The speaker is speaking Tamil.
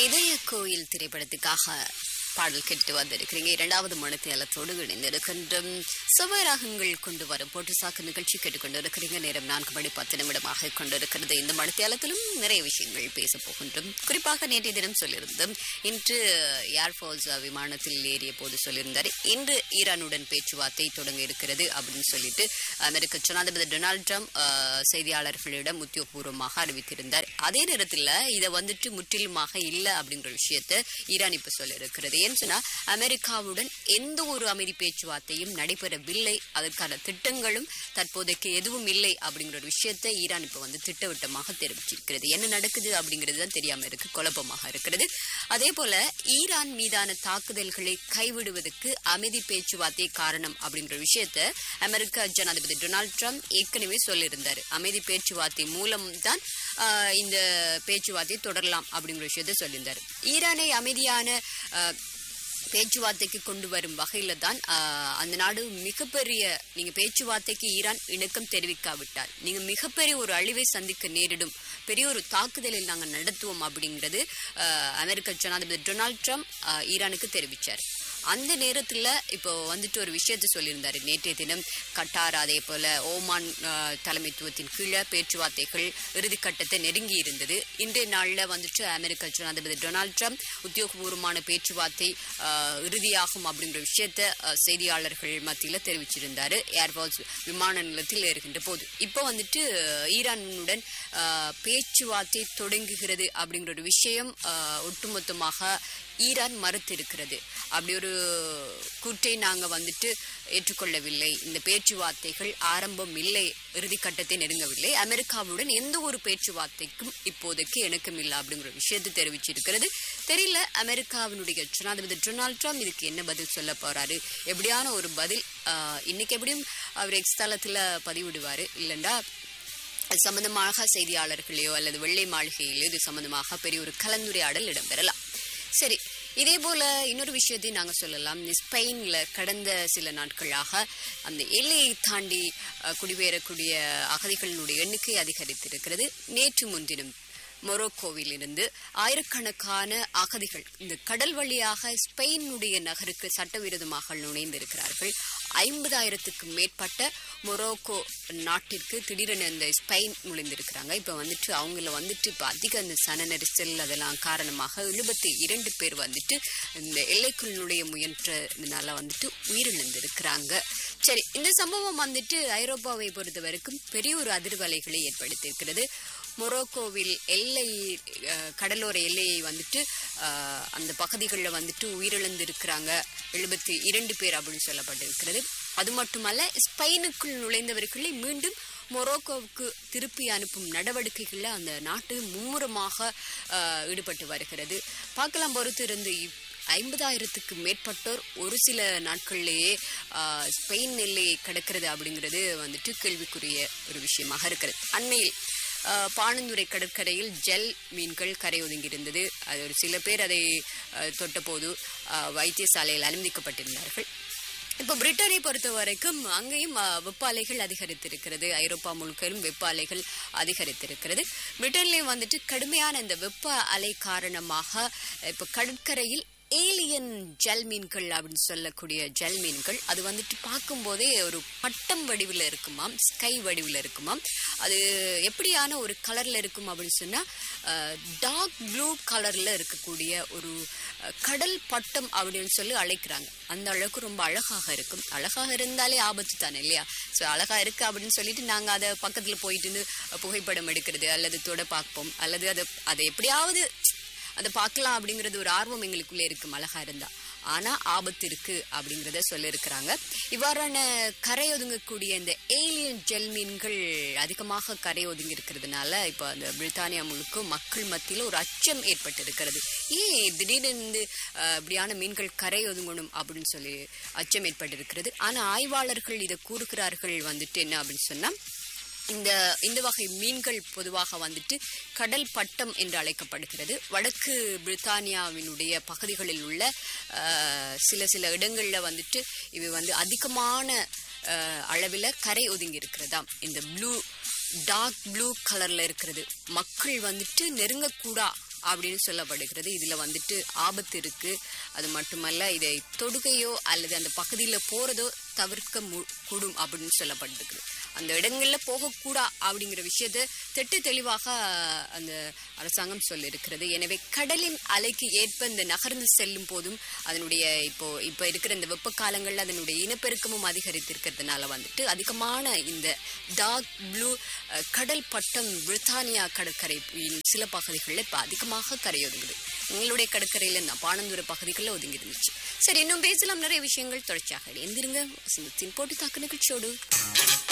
இதய கோயில் திரைப்படத்துக்காக பாடல் கேட்டு வந்திருக்கிறீங்க இரண்டாவது மனத்தியாலத்தோடு இணைந்திருக்கின்றும் சுவராகங்கள் கொண்டு வரும் போட்டுசாக்கு நிகழ்ச்சி கேட்டுக்கொண்டிருக்கிறீங்க நேரம் நான்கு மணி பத்து நிமிடமாக கொண்டிருக்கிறது இந்த மனத்தியாலத்திலும் நிறைய விஷயங்கள் பேச போகின்றோம் குறிப்பாக நேற்றைய தினம் சொல்லியிருந்தோம் இன்று ஏர்ஃபோர்ஸ் விமானத்தில் ஏறிய போது சொல்லியிருந்தார் இன்று ஈரானுடன் பேச்சுவார்த்தை தொடங்க இருக்கிறது அப்படின்னு சொல்லிட்டு அமெரிக்க ஜனாதிபதி டொனால்ட் ட்ரம்ப் அஹ், செய்தியாளர்களிடம் உத்தியோகபூர்வமாக அறிவித்திருந்தார் அதே நேரத்தில் இதை வந்துட்டு முற்றிலுமாக இல்லை அப்படிங்கிற விஷயத்தை ஈரான் இப்ப சொல்லியிருக்கிறது ஏன்னு சொன்னா அமெரிக்காவுடன் எந்த ஒரு அமைதி பேச்சுவார்த்தையும் நடைபெறவில்லை அதற்கான திட்டங்களும் தற்போதைக்கு எதுவும் இல்லை அப்படிங்கிற ஒரு விஷயத்தை ஈரான் இப்ப வந்து திட்டவட்டமாக தெரிவிச்சிருக்கிறது என்ன நடக்குது அப்படிங்கிறது தான் தெரியாம இருக்கு குழப்பமாக இருக்கிறது அதே போல ஈரான் மீதான தாக்குதல்களை கைவிடுவதற்கு அமைதி பேச்சுவார்த்தை காரணம் அப்படிங்கிற விஷயத்தை அமெரிக்க ஜனாதிபதி டொனால்ட் ட்ரம்ப் ஏற்கனவே சொல்லியிருந்தார் அமைதி பேச்சுவார்த்தை மூலம் தான் ஆஹ், இந்த பேச்சுவார்த்தை தொடரலாம் அப்படிங்கிற விஷயத்தை சொல்லியிருந்தார் ஈரானை அமைதியான ஆஹ், பேச்சுவார்த்தைக்கு கொண்டு வரும் வகையில தான் ஆஹ், அந்த நாடு மிகப்பெரிய நீங்க பேச்சுவார்த்தைக்கு ஈரான் இணக்கம் தெரிவிக்காவிட்டால் நீங்க மிகப்பெரிய ஒரு அழிவை சந்திக்க நேரிடும் பெரிய ஒரு தாக்குதலை நாங்கள் நடத்துவோம் அப்படிங்கிறது ஆஹ், அமெரிக்க ஜனாதிபதி டொனால்ட் ட்ரம்ப் ஆஹ், ஈரானுக்கு தெரிவிச்சார் அந்த நேரத்துல இப்போ வந்துட்டு ஒரு விஷயத்தை சொல்லியிருந்தாரு நேற்றைய தினம் கட்டார் அதே போல ஓமான் ஆஹ், தலைமைத்துவத்தின் கீழே பேச்சுவார்த்தைகள் இறுதிக்கட்டத்தை நெருங்கி இருந்தது இன்றைய நாள்ல வந்துட்டு அமெரிக்க ஜனாதிபதி டொனால்ட் ட்ரம்ப் உத்தியோகபூர்வமான பேச்சுவார்த்தை ஆஹ், இறுதியாகும் அப்படிங்கிற விஷயத்தை ஆஹ், செய்தியாளர்கள் மத்தியில தெரிவிச்சிருந்தாரு ஏர்போர்ட்ஸ் விமான நிலையத்தில் இருக்கின்ற போது இப்போ வந்துட்டு ஆஹ், ஈரானுடன் ஆஹ், பேச்சுவார்த்தை தொடங்குகிறது அப்படிங்கிற ஒரு விஷயம் ஆஹ், ஒட்டுமொத்தமாக ஈரான் மறுத்திருக்கிறது அப்படி ஒரு கூற்றை நாங்க வந்துட்டு ஏற்றுக்கொள்ளவில்லை இந்த பேச்சுவார்த்தைகள் ஆரம்பம் இல்லை இறுதிக்கட்டத்தை நெருங்கவில்லை அமெரிக்காவுடன் எந்த ஒரு பேச்சுவார்த்தைக்கும் இப்போதைக்கு இணக்கம் இல்லை அப்படிங்கிற விஷயத்தை தெரிவிச்சிருக்கிறது தெரியல அமெரிக்காவினுடைய ஜனாதிபதி டொனால்ட் ட்ரம்ப் இதுக்கு என்ன பதில் சொல்ல போறாரு எப்படியான ஒரு பதில் ஆஹ், இன்னைக்கு எப்படியும் அவர் எக்ஸ் தளத்துல பதிவிடுவாரு இல்லைண்டா அது சம்பந்தமாக செய்தியாளர்களையோ அல்லது வெள்ளை மாளிகையிலோ இது சம்பந்தமாக பெரிய ஒரு கலந்துரையாடல் இடம்பெறலாம் சரி இதே போல இன்னொரு விஷயத்தையும் நாங்க சொல்லலாம் இந்த ஸ்பெயின்ல கடந்த சில நாட்களாக அந்த எல்லையை தாண்டி அஹ், குடிபெயரக்கூடிய அகதிகளினுடைய எண்ணிக்கை அதிகரித்திருக்கிறது நேற்று முன்தினம் மொரோக்கோவில் இருந்து ஆயிரக்கணக்கான அகதிகள் இந்த கடல் வழியாக ஸ்பெயினுடைய நகருக்கு சட்டவிரோதமாக நுழைந்திருக்கிறார்கள் ஐம்பதாயிரத்துக்கு மேற்பட்ட மொரோக்கோ நாட்டிற்கு திடீரென இந்த ஸ்பெயின் நுழைந்திருக்கிறாங்க இப்போ வந்துட்டு அவங்கள வந்துட்டு இப்போ அதிக அந்த சன நெரிசல் அதெல்லாம் காரணமாக எழுபத்தி இரண்டு பேர் வந்துட்டு இந்த எல்லைக்குள் நுழைய முயன்றதுனால வந்துட்டு உயிரிழந்திருக்கிறாங்க சரி இந்த சம்பவம் வந்துட்டு ஐரோப்பாவை பொறுத்த வரைக்கும் பெரிய ஒரு அதிர்வலைகளை ஏற்படுத்தியிருக்கிறது மொரோக்கோவில் எல்லை அஹ், கடலோர எல்லையை வந்துட்டு அஹ், அந்த பகுதிகளில் வந்துட்டு உயிரிழந்திருக்கிறாங்க எழுபத்தி இரண்டு பேர் அப்படின்னு சொல்லப்பட்டிருக்கிறது அது மட்டுமல்ல ஸ்பெயினுக்குள் நுழைந்தவர்களை மீண்டும் மொரோக்கோவுக்கு திருப்பி அனுப்பும் நடவடிக்கைகளில் அந்த நாட்டு மும்முரமாக அஹ், ஈடுபட்டு வருகிறது பார்க்கலாம் பொறுத்து இருந்து இப்- ஐம்பதாயிரத்துக்கு மேற்பட்டோர் ஒரு சில நாட்களிலேயே ஆஹ், ஸ்பெயின் எல்லையை கடக்கிறது அப்படிங்கிறது வந்துட்டு கேள்விக்குரிய ஒரு விஷயமாக இருக்கிறது அண்மையில் ஆஹ், பாணந்துறை கடற்கரையில் ஜெல் மீன்கள் கரை ஒதுங்கியிருந்தது அது ஒரு சில பேர் அதை ஆஹ், தொட்டபோது ஆஹ், வைத்தியசாலையில் அனுமதிக்கப்பட்டிருந்தார்கள் இப்போ பிரிட்டனை பொறுத்த வரைக்கும் அங்கேயும் அஹ், வெப்ப அலைகள் அதிகரித்திருக்கிறது ஐரோப்பா முழுக்கலும் வெப்ப அலைகள் அதிகரித்திருக்கிறது பிரிட்டன்லயும் வந்துட்டு கடுமையான இந்த வெப்ப அலை காரணமாக இப்போ கடற்கரையில் ஏலியன் ஜெல் மீன்கள் அப்படின்னு சொல்லக்கூடிய ஜெல் மீன்கள் அது வந்துட்டு பார்க்கும்போதே ஒரு பட்டம் வடிவில் இருக்குமாம் ஸ்கை வடிவில் இருக்குமாம் அது எப்படியான ஒரு கலர்ல இருக்கும் அப்படின்னு சொன்னா டார்க் ப்ளூ கலர்ல இருக்கக்கூடிய ஒரு அஹ், கடல் பட்டம் அப்படின்னு சொல்லி அழைக்கிறாங்க அந்த அளவுக்கு ரொம்ப அழகாக இருக்கும் அழகாக இருந்தாலே ஆபத்து தானே இல்லையா ஸோ அழகா இருக்கு அப்படின்னு சொல்லிட்டு நாங்க அதை பக்கத்துல போயிட்டு இருந்து புகைப்படம் எடுக்கிறது அல்லது தொட பார்ப்போம் அல்லது அதை அதை எப்படியாவது அதை பார்க்கலாம் அப்படிங்கிறது ஒரு ஆர்வம் எங்களுக்குள்ளே இருக்கு அழகா இருந்தா ஆனா ஆபத்து இருக்கு அப்படிங்கிறத சொல்லியிருக்கிறாங்க இவ்வாறான கரை ஒதுங்கக்கூடிய இந்த ஏலியன் ஜெல் மீன்கள் அதிகமாக கரை ஒதுங்கி இருக்கிறதுனால இப்போ அந்த பிரித்தானியா முழுக்க மக்கள் மத்தியில் ஒரு அச்சம் ஏற்பட்டிருக்கிறது ஏன் திடீரென்று அஹ், இப்படியான மீன்கள் கரை ஒதுங்கணும் அப்படின்னு சொல்லி அச்சம் ஏற்பட்டிருக்கிறது ஆனா ஆய்வாளர்கள் இதை கூறுகிறார்கள் வந்துட்டு என்ன அப்படின்னு சொன்னா இந்த இந்த வகை மீன்கள் பொதுவாக வந்துட்டு கடல் பட்டம் என்று அழைக்கப்படுகிறது வடக்கு பிரித்தானியாவினுடைய பகுதிகளில் உள்ள அஹ், சில சில இடங்கள்ல வந்துட்டு இவை வந்து அதிகமான அளவில் கரை ஒதுங்கி இருக்கிறதாம் இந்த ப்ளூ டார்க் ப்ளூ கலர்ல இருக்கிறது மக்கள் வந்துட்டு நெருங்கக்கூடா அப்படின்னு சொல்லப்படுகிறது இதுல வந்துட்டு ஆபத்து இருக்கு அது மட்டுமல்ல இதை தொடுகையோ அல்லது அந்த பகுதியில் போறதோ தவிர்க்க மு- கூடும் அப்படின்னு சொல்லப்பட்டிருக்குது அந்த இடங்கள்ல போகக்கூடா அப்படிங்கிற விஷயத்தை திட்டு தெளிவாக அந்த அரசாங்கம் சொல்லியிருக்கிறது எனவே கடலின் அலைக்கு ஏற்ப இந்த நகர்ந்து செல்லும் போதும் அதனுடைய இப்போ இப்போ இருக்கிற இந்த வெப்ப காலங்கள்ல அதனுடைய இனப்பெருக்கமும் அதிகரித்திருக்கிறதுனால வந்துட்டு அதிகமான இந்த டார்க் ப்ளூ கடல் பட்டம் பிரித்தானியா கடற்கரையின் சில பகுதிகளில் இப்போ அதிகமாக கரையொதுங்குது எங்களுடைய கடற்கரையில இந்த பானந்தூர பகுதிகளில் ஒதுங்கி இருந்துச்சு சரி இன்னும் பேசலாம் நிறைய விஷயங்கள் தொடர்ச்சியாக எந்திருங்க வசந்தத்தின் போட்டு தாக்கு நிகழ்ச்சியோடு